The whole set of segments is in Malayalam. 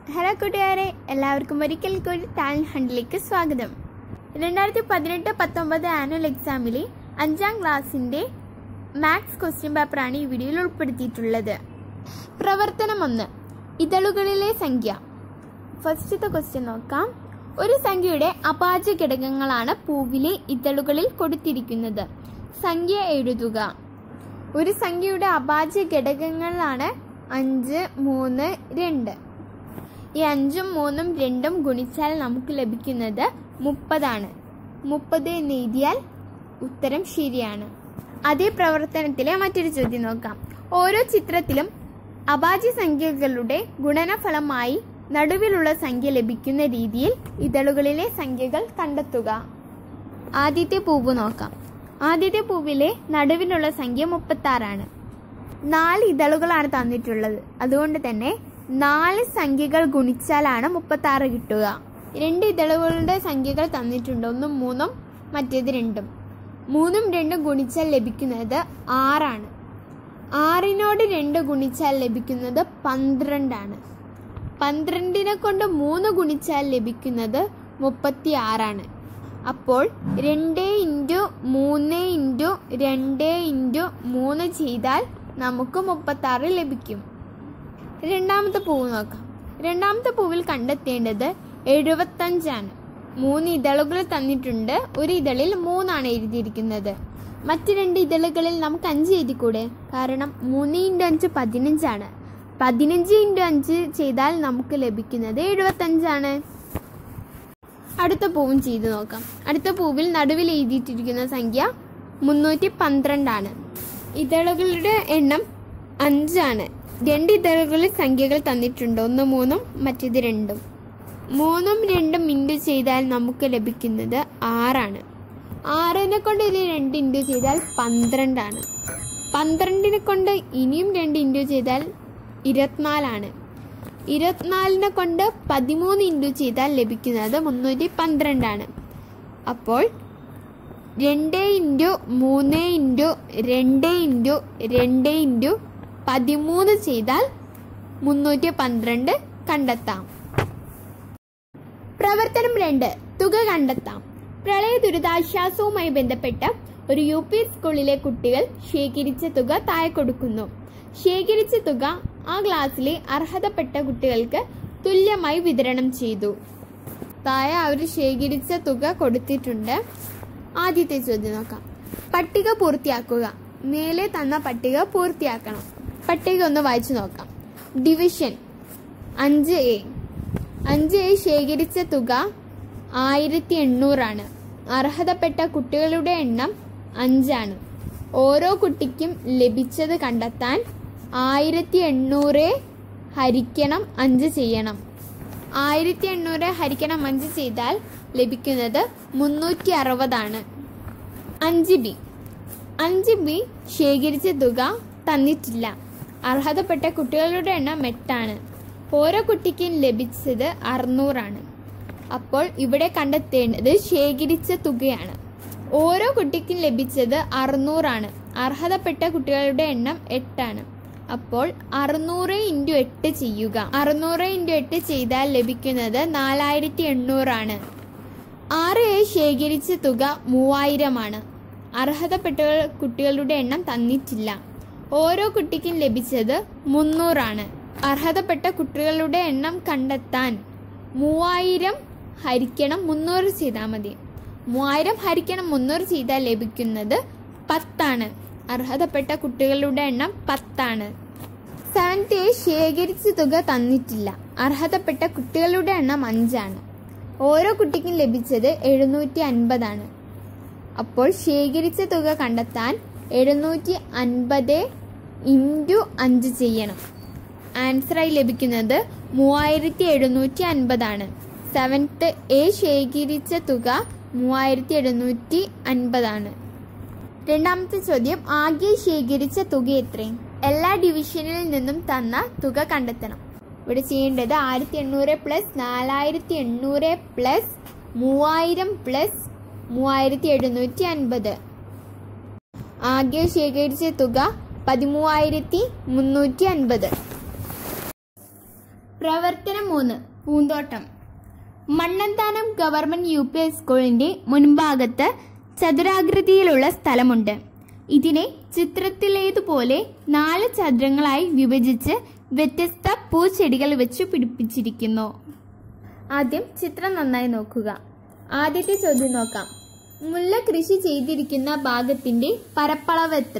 ഹലോ കൂട്ടുകാരെ എല്ലാവർക്കും ഒരിക്കൽ കൂടി ടാലന്റ് ഹണ്ടിലേക്ക് സ്വാഗതം രണ്ടായിരത്തി പതിനെട്ട് പത്തൊമ്പത് ആനുവൽ എക്സാമിലെ അഞ്ചാം ക്ലാസ്സിന്റെ മാത്സ് ക്വസ്റ്റ്യൻ പേപ്പറാണ് ഈ വീഡിയോയിൽ ഉൾപ്പെടുത്തിയിട്ടുള്ളത് പ്രവർത്തനം ഒന്ന് ഇതളുകളിലെ സംഖ്യ ഫസ്റ്റത്തെ ക്വസ്റ്റ്യൻ നോക്കാം ഒരു സംഖ്യയുടെ അപാച ഘടകങ്ങളാണ് പൂവിലെ ഇതളുകളിൽ കൊടുത്തിരിക്കുന്നത് സംഖ്യ എഴുതുക ഒരു സംഖ്യയുടെ അഭാജ്യ ഘടകങ്ങളാണ് അഞ്ച് മൂന്ന് രണ്ട് ഈ അഞ്ചും മൂന്നും രണ്ടും ഗുണിച്ചാൽ നമുക്ക് ലഭിക്കുന്നത് മുപ്പതാണ് മുപ്പത് എന്ന് എഴുതിയാൽ ഉത്തരം ശരിയാണ് അതേ പ്രവർത്തനത്തിലെ മറ്റൊരു ചോദ്യം നോക്കാം ഓരോ ചിത്രത്തിലും അഭാജ്യ സംഖ്യകളുടെ ഗുണനഫലമായി നടുവിലുള്ള സംഖ്യ ലഭിക്കുന്ന രീതിയിൽ ഇതളുകളിലെ സംഖ്യകൾ കണ്ടെത്തുക ആദ്യത്തെ പൂവ് നോക്കാം ആദ്യത്തെ പൂവിലെ നടുവിലുള്ള സംഖ്യ മുപ്പത്തി ആറാണ് നാല് ഇതളുകളാണ് തന്നിട്ടുള്ളത് അതുകൊണ്ട് തന്നെ നാല് സംഖ്യകൾ ഗുണിച്ചാലാണ് മുപ്പത്തി ആറ് കിട്ടുക രണ്ട് ഇതളുകളുടെ സംഖ്യകൾ തന്നിട്ടുണ്ട് ഒന്നും മൂന്നും മറ്റേത് രണ്ടും മൂന്നും രണ്ടും ഗുണിച്ചാൽ ലഭിക്കുന്നത് ആറാണ് ആറിനോട് രണ്ട് ഗുണിച്ചാൽ ലഭിക്കുന്നത് പന്ത്രണ്ടാണ് പന്ത്രണ്ടിനെ കൊണ്ട് മൂന്ന് ഗുണിച്ചാൽ ലഭിക്കുന്നത് മുപ്പത്തി ആറാണ് അപ്പോൾ രണ്ട് ഇൻറ്റു മൂന്ന് ഇൻറ്റു രണ്ട് ഇൻറ്റു മൂന്ന് ചെയ്താൽ നമുക്ക് മുപ്പത്തി ആറ് ലഭിക്കും രണ്ടാമത്തെ പൂവ് നോക്കാം രണ്ടാമത്തെ പൂവിൽ കണ്ടെത്തേണ്ടത് എഴുപത്തഞ്ചാണ് മൂന്ന് ഇതളുകൾ തന്നിട്ടുണ്ട് ഒരു ഇതളിൽ മൂന്നാണ് എഴുതിയിരിക്കുന്നത് മറ്റ് രണ്ട് ഇതളുകളിൽ നമുക്ക് അഞ്ച് എഴുതിക്കൂടെ കാരണം മൂന്ന് ഇൻറ്റു അഞ്ച് പതിനഞ്ചാണ് പതിനഞ്ച് ഇൻറ്റു അഞ്ച് ചെയ്താൽ നമുക്ക് ലഭിക്കുന്നത് എഴുപത്തഞ്ചാണ് അടുത്ത പൂവും ചെയ്തു നോക്കാം അടുത്ത പൂവിൽ നടുവിൽ എഴുതിയിട്ടിരിക്കുന്ന സംഖ്യ മുന്നൂറ്റി പന്ത്രണ്ടാണ് ഇതളുകളുടെ എണ്ണം അഞ്ചാണ് രണ്ട് ഇതളുകളിൽ സംഖ്യകൾ തന്നിട്ടുണ്ട് ഒന്ന് മൂന്നും മറ്റേത് രണ്ടും മൂന്നും രണ്ടും ഇൻറ്റു ചെയ്താൽ നമുക്ക് ലഭിക്കുന്നത് ആറാണ് ആറിനെ കൊണ്ട് ഇത് രണ്ട് ഇൻറ്റു ചെയ്താൽ പന്ത്രണ്ടാണ് പന്ത്രണ്ടിനെ കൊണ്ട് ഇനിയും രണ്ട് ഇൻറ്റു ചെയ്താൽ ഇരുപത്തിനാലാണ് ഇരുപത്തിനാലിനെ കൊണ്ട് പതിമൂന്ന് ഇൻറ്റു ചെയ്താൽ ലഭിക്കുന്നത് മുന്നൂറ്റി പന്ത്രണ്ടാണ് അപ്പോൾ രണ്ട് ഇൻറ്റു മൂന്ന് ഇൻറ്റു രണ്ട് ഇൻറ്റു രണ്ട് ഇൻറ്റു പതിമൂന്ന് ചെയ്താൽ മുന്നൂറ്റി പന്ത്രണ്ട് കണ്ടെത്താം പ്രവർത്തനം രണ്ട് തുക കണ്ടെത്താം പ്രളയ ദുരിതാശ്വാസവുമായി ബന്ധപ്പെട്ട് ഒരു യു പി സ്കൂളിലെ കുട്ടികൾ ശേഖരിച്ച തുക താഴെ കൊടുക്കുന്നു ശേഖരിച്ച തുക ആ ക്ലാസ്സിലെ അർഹതപ്പെട്ട കുട്ടികൾക്ക് തുല്യമായി വിതരണം ചെയ്തു താഴെ അവർ ശേഖരിച്ച തുക കൊടുത്തിട്ടുണ്ട് ആദ്യത്തെ ചോദ്യം നോക്കാം പട്ടിക പൂർത്തിയാക്കുക മേലെ തന്ന പട്ടിക പൂർത്തിയാക്കണം പട്ടിക ഒന്ന് വായിച്ചു നോക്കാം ഡിവിഷൻ അഞ്ച് എ അഞ്ച് എ ശേഖരിച്ച തുക ആയിരത്തി എണ്ണൂറാണ് അർഹതപ്പെട്ട കുട്ടികളുടെ എണ്ണം അഞ്ചാണ് ഓരോ കുട്ടിക്കും ലഭിച്ചത് കണ്ടെത്താൻ ആയിരത്തി എണ്ണൂറ് ഹരിക്കണം അഞ്ച് ചെയ്യണം ആയിരത്തി എണ്ണൂറ് ഹരിക്കണം അഞ്ച് ചെയ്താൽ ലഭിക്കുന്നത് മുന്നൂറ്റി അറുപതാണ് അഞ്ച് ബി അഞ്ച് ബി ശേഖരിച്ച തുക തന്നിട്ടില്ല അർഹതപ്പെട്ട കുട്ടികളുടെ എണ്ണം എട്ടാണ് ഓരോ കുട്ടിക്കും ലഭിച്ചത് അറുന്നൂറാണ് അപ്പോൾ ഇവിടെ കണ്ടെത്തേണ്ടത് ശേഖരിച്ച തുകയാണ് ഓരോ കുട്ടിക്കും ലഭിച്ചത് അറുന്നൂറാണ് അർഹതപ്പെട്ട കുട്ടികളുടെ എണ്ണം എട്ടാണ് അപ്പോൾ അറുന്നൂറ് ഇൻറ്റു എട്ട് ചെയ്യുക അറുന്നൂറ് ഇൻറ്റു എട്ട് ചെയ്താൽ ലഭിക്കുന്നത് നാലായിരത്തി എണ്ണൂറാണ് ആറ് എ ശേഖരിച്ച തുക മൂവായിരമാണ് അർഹതപ്പെട്ട കുട്ടികളുടെ എണ്ണം തന്നിട്ടില്ല ഓരോ കുട്ടിക്കും ലഭിച്ചത് മുന്നൂറാണ് അർഹതപ്പെട്ട കുട്ടികളുടെ എണ്ണം കണ്ടെത്താൻ മൂവായിരം ഹരിക്കണം മുന്നൂറ് ചെയ്താൽ മതി മൂവായിരം ഹരിക്കണം മുന്നൂറ് ചെയ്താൽ ലഭിക്കുന്നത് പത്താണ് അർഹതപ്പെട്ട കുട്ടികളുടെ എണ്ണം പത്താണ് സെവൻത്ത് എ ശേഖരിച്ച തുക തന്നിട്ടില്ല അർഹതപ്പെട്ട കുട്ടികളുടെ എണ്ണം അഞ്ചാണ് ഓരോ കുട്ടിക്കും ലഭിച്ചത് എഴുന്നൂറ്റി അൻപതാണ് അപ്പോൾ ശേഖരിച്ച തുക കണ്ടെത്താൻ എഴുന്നൂറ്റി അൻപത് ഇൻറ്റു അഞ്ച് ചെയ്യണം ആൻസറായി ലഭിക്കുന്നത് മൂവായിരത്തി എഴുന്നൂറ്റി അൻപതാണ് സെവൻത്ത് എ ശേഖരിച്ച തുക മൂവായിരത്തി എഴുന്നൂറ്റി അൻപതാണ് രണ്ടാമത്തെ ചോദ്യം ആകെ ശേഖരിച്ച തുക എത്രയും എല്ലാ ഡിവിഷനിൽ നിന്നും തന്ന തുക കണ്ടെത്തണം ഇവിടെ ചെയ്യേണ്ടത് ആയിരത്തി എണ്ണൂറ് പ്ലസ് നാലായിരത്തി എണ്ണൂറ് പ്ലസ് മൂവായിരം പ്ലസ് മൂവായിരത്തി എഴുന്നൂറ്റി അൻപത് ആകെ ശേഖരിച്ച തുക പതിമൂവായിരത്തി മുന്നൂറ്റി അൻപത് പ്രവർത്തനം മൂന്ന് പൂന്തോട്ടം മണ്ണന്താനം ഗവൺമെന്റ് യു പി സ്കൂളിന്റെ മുൻഭാഗത്ത് ചതുരാകൃതിയിലുള്ള സ്ഥലമുണ്ട് ഇതിനെ ചിത്രത്തിലേതുപോലെ നാല് ചതുരങ്ങളായി വിഭജിച്ച് വ്യത്യസ്ത പൂച്ചെടികൾ വെച്ച് പിടിപ്പിച്ചിരിക്കുന്നു ആദ്യം ചിത്രം നന്നായി നോക്കുക ആദ്യത്തെ ചോദ്യം നോക്കാം മുല്ല കൃഷി ചെയ്തിരിക്കുന്ന ഭാഗത്തിന്റെ പരപ്പളവ് എത്ര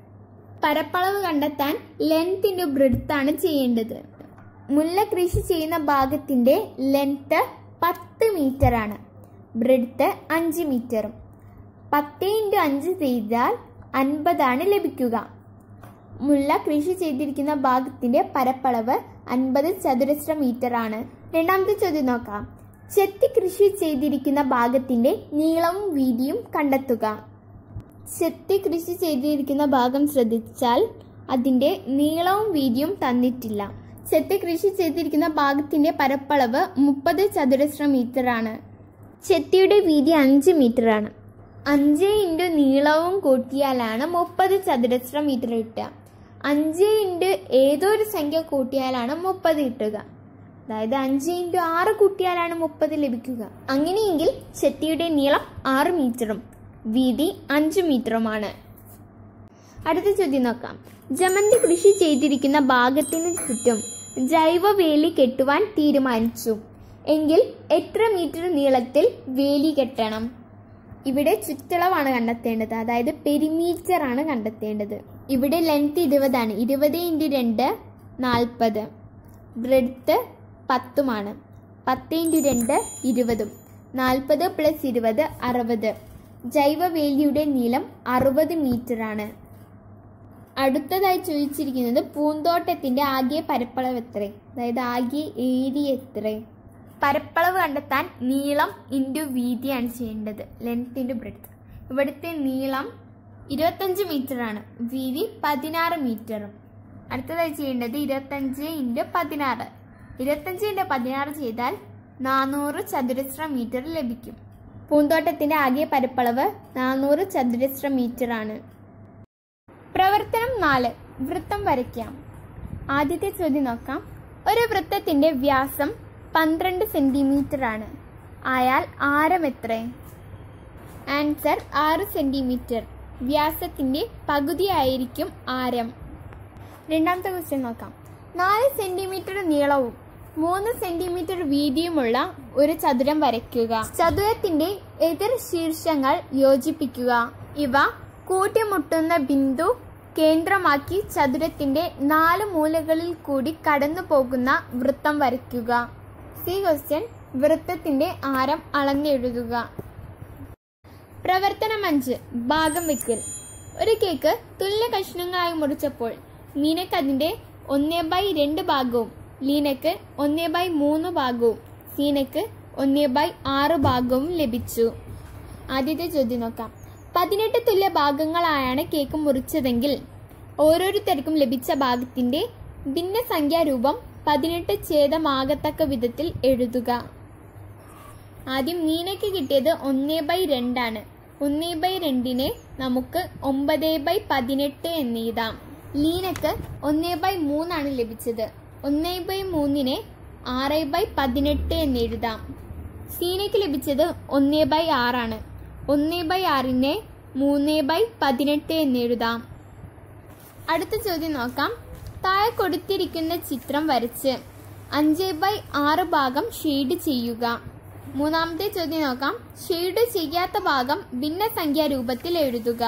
പരപ്പളവ് കണ്ടെത്താൻ ലെങ്ത് ഇൻറ്റു ബ്രെഡ്ത്താണ് ചെയ്യേണ്ടത് മുല്ല കൃഷി ചെയ്യുന്ന ഭാഗത്തിന്റെ ലെങ്ത് പത്ത് മീറ്റർ ആണ് ബ്രെഡ്ത്ത് അഞ്ച് മീറ്ററും പത്ത് ഇൻറ്റു അഞ്ച് ചെയ്താൽ അൻപതാണ് ലഭിക്കുക മുല്ല കൃഷി ചെയ്തിരിക്കുന്ന ഭാഗത്തിന്റെ പരപ്പളവ് അൻപത് ചതുരശ്ര മീറ്റർ ആണ് രണ്ടാമത്തെ ചോദ്യം നോക്കാം ചെത്തി കൃഷി ചെയ്തിരിക്കുന്ന ഭാഗത്തിന്റെ നീളവും വീതിയും കണ്ടെത്തുക ചെത്തി കൃഷി ചെയ്തിരിക്കുന്ന ഭാഗം ശ്രദ്ധിച്ചാൽ അതിന്റെ നീളവും വീതിയും തന്നിട്ടില്ല ചെത്തി കൃഷി ചെയ്തിരിക്കുന്ന ഭാഗത്തിന്റെ പരപ്പളവ് മുപ്പത് ചതുരശ്ര മീറ്റർ ആണ് ചെത്തിയുടെ വീതി അഞ്ച് മീറ്റർ ആണ് അഞ്ച് ഇൻറ്റു നീളവും കൂട്ടിയാലാണ് മുപ്പത് ചതുരശ്ര മീറ്റർ കിട്ടുക അഞ്ച് ഇൻറ്റു ഏതോ ഒരു സംഖ്യ കൂട്ടിയാലാണ് മുപ്പത് കിട്ടുക അതായത് അഞ്ച് ഇൻറ്റു ആറ് കൂട്ടിയാലാണ് മുപ്പത് ലഭിക്കുക അങ്ങനെയെങ്കിൽ ചെത്തിയുടെ നീളം ആറ് മീറ്ററും വീതി അഞ്ച് മീറ്ററുമാണ് അടുത്ത ചോദ്യം നോക്കാം ജമന്തി കൃഷി ചെയ്തിരിക്കുന്ന ഭാഗത്തിന് ചുറ്റും ജൈവ വേലി കെട്ടുവാൻ തീരുമാനിച്ചു എങ്കിൽ എത്ര മീറ്റർ നീളത്തിൽ വേലി കെട്ടണം ഇവിടെ ചുറ്റളവാണ് കണ്ടെത്തേണ്ടത് അതായത് പെരിമീറ്റർ ആണ് കണ്ടെത്തേണ്ടത് ഇവിടെ ലെങ്ത് ഇരുപതാണ് ഇരുപത് ഇൻറ്റു രണ്ട് നാൽപ്പത് ബ്രെഡ്ത്ത് പത്തുമാണ് പത്ത് ഇൻറ്റു രണ്ട് ഇരുപതും നാൽപ്പത് പ്ലസ് ഇരുപത് അറുപത് ജൈവവേലിയുടെ നീളം അറുപത് മീറ്റർ ആണ് അടുത്തതായി ചോദിച്ചിരിക്കുന്നത് പൂന്തോട്ടത്തിന്റെ ആകെ പരപ്പളവ് എത്ര അതായത് ആകെ ഏരിയ എത്ര പരപ്പളവ് കണ്ടെത്താൻ നീളം ഇൻറ്റു വീതിയാണ് ചെയ്യേണ്ടത് ലെങ്ത് ഇൻറ്റു ബ്രെഡ്ത്ത് ഇവിടുത്തെ നീളം ഇരുപത്തഞ്ച് മീറ്റർ ആണ് വീതി പതിനാറ് മീറ്ററും അടുത്തതായി ചെയ്യേണ്ടത് ഇരുപത്തഞ്ച് ഇൻറ്റു പതിനാറ് ഇരുപത്തഞ്ച് ഇൻറ്റു പതിനാറ് ചെയ്താൽ നാനൂറ് ചതുരശ്ര മീറ്റർ ലഭിക്കും പൂന്തോട്ടത്തിന്റെ ആകെ പരപ്പളവ് നാനൂറ് ചതുരശ്ര മീറ്റർ ആണ് പ്രവർത്തനം നാല് വൃത്തം വരയ്ക്കാം ആദ്യത്തെ ചോദ്യം നോക്കാം ഒരു വൃത്തത്തിന്റെ വ്യാസം പന്ത്രണ്ട് സെന്റിമീറ്റർ ആണ് ആയാൽ ആരം എത്ര ആൻസർ ആറ് സെന്റിമീറ്റർ വ്യാസത്തിന്റെ പകുതിയായിരിക്കും ആരം രണ്ടാമത്തെ ക്വസ്റ്റ്യൻ നോക്കാം നാല് സെന്റിമീറ്റർ നീളവും മൂന്ന് സെന്റിമീറ്റർ വീതിയുമുള്ള ഒരു ചതുരം വരയ്ക്കുക ചതുരത്തിന്റെ എതിർ ശീർഷങ്ങൾ യോജിപ്പിക്കുക ഇവ കൂട്ടിമുട്ടുന്ന ബിന്ദു കേന്ദ്രമാക്കി ചതുരത്തിന്റെ നാല് മൂലകളിൽ കൂടി കടന്നു പോകുന്ന വൃത്തം വരയ്ക്കുക സി ക്വസ്റ്റ്യൻ വൃത്തത്തിന്റെ ആരം അളന്നെഴുതുക പ്രവർത്തനം അഞ്ച് ഭാഗം വെക്കൽ ഒരു കേക്ക് തുല്യ കഷ്ണങ്ങളായി മുറിച്ചപ്പോൾ മീനക്ക് അതിന്റെ ഒന്നേ ബൈ രണ്ട് ഭാഗവും ലീനക്ക് ഒന്നേ ബൈ മൂന്ന് ഭാഗവും സീനക്ക് ഒന്നേ ബൈ ആറ് ഭാഗവും ലഭിച്ചു ആദ്യത്തെ ചോദ്യം നോക്കാം പതിനെട്ട് തുല്യ ഭാഗങ്ങളായാണ് കേക്ക് മുറിച്ചതെങ്കിൽ ഓരോരുത്തർക്കും ലഭിച്ച ഭാഗത്തിന്റെ ഭിന്നസംഖ്യാരൂപം പതിനെട്ട് ഛേദമാകത്തക്ക വിധത്തിൽ എഴുതുക ആദ്യം മീനയ്ക്ക് കിട്ടിയത് ഒന്നേ ബൈ രണ്ടാണ് ഒന്നേ ബൈ രണ്ടിനെ നമുക്ക് ഒമ്പത് ബൈ പതിനെട്ട് എന്നെഴുതാം ലീനക്ക് ഒന്നേ ബൈ മൂന്നാണ് ലഭിച്ചത് ഒന്നേ ബൈ മൂന്നിനെ ആറ് ബൈ പതിനെട്ട് എന്നെഴുതാം സീനയ്ക്ക് ലഭിച്ചത് ഒന്നേ ബൈ ആറാണ് ഒന്നേ ബൈ ആറിനെ മൂന്ന് ബൈ പതിനെട്ട് എന്നെഴുതാം അടുത്ത ചോദ്യം നോക്കാം താഴെ കൊടുത്തിരിക്കുന്ന ചിത്രം വരച്ച് അഞ്ച് ബൈ ആറ് ഭാഗം ഷെയ്ഡ് ചെയ്യുക മൂന്നാമത്തെ ചോദ്യം നോക്കാം ഷെയ്ഡ് ചെയ്യാത്ത ഭാഗം ഭിന്നസംഖ്യാ രൂപത്തിൽ എഴുതുക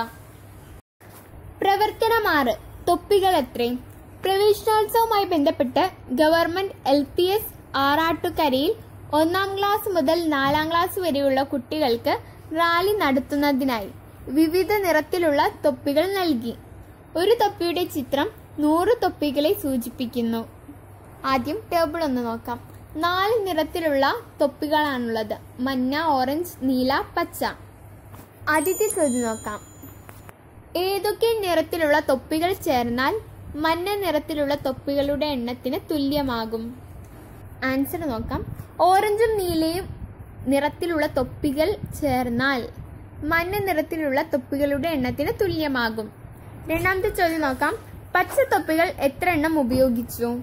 പ്രവർത്തനം ആറ് തൊപ്പികൾ എത്രയും പ്രവേശനോത്സവവുമായി ബന്ധപ്പെട്ട് ഗവൺമെന്റ് എൽ പി എസ് ആറാട്ടുകരയിൽ ഒന്നാം ക്ലാസ് മുതൽ നാലാം ക്ലാസ് വരെയുള്ള കുട്ടികൾക്ക് റാലി നടത്തുന്നതിനായി വിവിധ നിറത്തിലുള്ള തൊപ്പികൾ നൽകി ഒരു തൊപ്പിയുടെ ചിത്രം നൂറ് തൊപ്പികളെ സൂചിപ്പിക്കുന്നു ആദ്യം ടേബിൾ ഒന്ന് നോക്കാം നാല് നിറത്തിലുള്ള തൊപ്പികളാണുള്ളത് മഞ്ഞ ഓറഞ്ച് നീല പച്ച ആദ്യത്തെ ചോദ്യം നോക്കാം ഏതൊക്കെ നിറത്തിലുള്ള തൊപ്പികൾ ചേർന്നാൽ മഞ്ഞ നിറത്തിലുള്ള തൊപ്പികളുടെ എണ്ണത്തിന് തുല്യമാകും ആൻസർ നോക്കാം ഓറഞ്ചും നീലയും നിറത്തിലുള്ള തൊപ്പികൾ ചേർന്നാൽ മഞ്ഞ നിറത്തിലുള്ള തൊപ്പികളുടെ എണ്ണത്തിന് തുല്യമാകും രണ്ടാമത്തെ ചോദ്യം നോക്കാം പച്ച തൊപ്പികൾ എത്ര എണ്ണം ഉപയോഗിച്ചു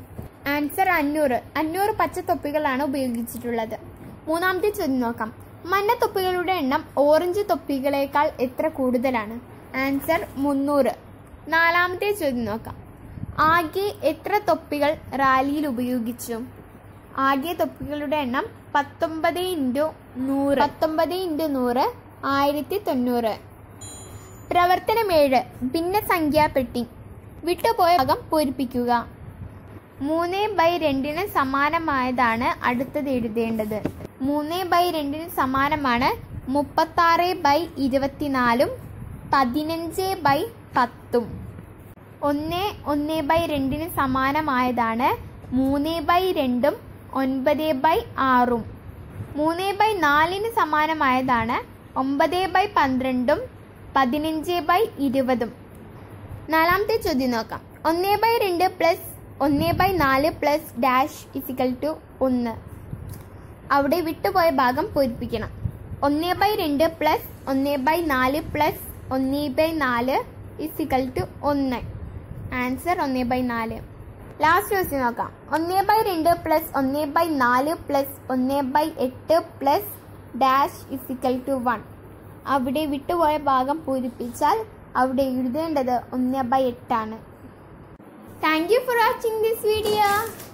ആൻസർ അഞ്ഞൂറ് അഞ്ഞൂറ് പച്ചത്തൊപ്പികളാണ് ഉപയോഗിച്ചിട്ടുള്ളത് മൂന്നാമത്തെ ചോദ്യം നോക്കാം മഞ്ഞ തൊപ്പികളുടെ എണ്ണം ഓറഞ്ച് തൊപ്പികളേക്കാൾ എത്ര കൂടുതലാണ് ആൻസർ മുന്നൂറ് നാലാമത്തെ ചോദ്യം നോക്കാം ആകെ എത്ര തൊപ്പികൾ റാലിയിൽ ഉപയോഗിച്ചു ആകെ തൊപ്പികളുടെ എണ്ണം പത്തൊമ്പത് ഇൻറ്റു നൂറ് പത്തൊമ്പത് ഇൻറ്റു നൂറ് ആയിരത്തി തൊണ്ണൂറ് പ്രവർത്തനം ഏഴ് ഭിന്നസംഖ്യാപ്പെട്ടി വിട്ടുപോയ ഭാഗം പൂരിപ്പിക്കുക മൂന്ന് ബൈ രണ്ടിന് സമാനമായതാണ് അടുത്തത് എഴുതേണ്ടത് മൂന്ന് ബൈ രണ്ടിന് സമാനമാണ് മുപ്പത്താറ് ബൈ ഇരുപത്തിനാലും പതിനഞ്ച് ബൈ പത്തും ഒന്ന് ഒന്ന് ബൈ രണ്ടിന് സമാനമായതാണ് മൂന്ന് ബൈ രണ്ടും ഒൻപത് ബൈ ആറും മൂന്ന് ബൈ നാലിന് സമാനമായതാണ് ഒമ്പത് ബൈ പന്ത്രണ്ടും പതിനഞ്ച് ബൈ ഇരുപതും നാലാമത്തെ ചോദ്യം നോക്കാം ഒന്ന് ബൈ രണ്ട് പ്ലസ് ഒന്ന് ബൈ നാല് പ്ലസ് ഡാഷ് ഇസിക്കൽ ടു ഒന്ന് അവിടെ വിട്ടുപോയ ഭാഗം പൂരിപ്പിക്കണം ഒന്ന് ബൈ രണ്ട് പ്ലസ് ഒന്ന് ബൈ നാല് പ്ലസ് ഒന്ന് ബൈ നാല് ഇസിക്കൽ ടു ഒന്ന് ആൻസർ ഒന്ന് ബൈ നാല് ലാസ്റ്റ് ക്വസ്റ്റ്യൻ നോക്കാം ഒന്ന് ബൈ രണ്ട് പ്ലസ് ഒന്ന് ബൈ നാല് പ്ലസ് ഒന്ന് ബൈ എട്ട് plus dash is equal to one അവിടെ വിട്ടുപോയ ഭാഗം പൂരിപ്പിച്ചാൽ അവിടെ എഴുതേണ്ടത് ഒന്ന് ബൈ എട്ടാണ് thank you for watching this video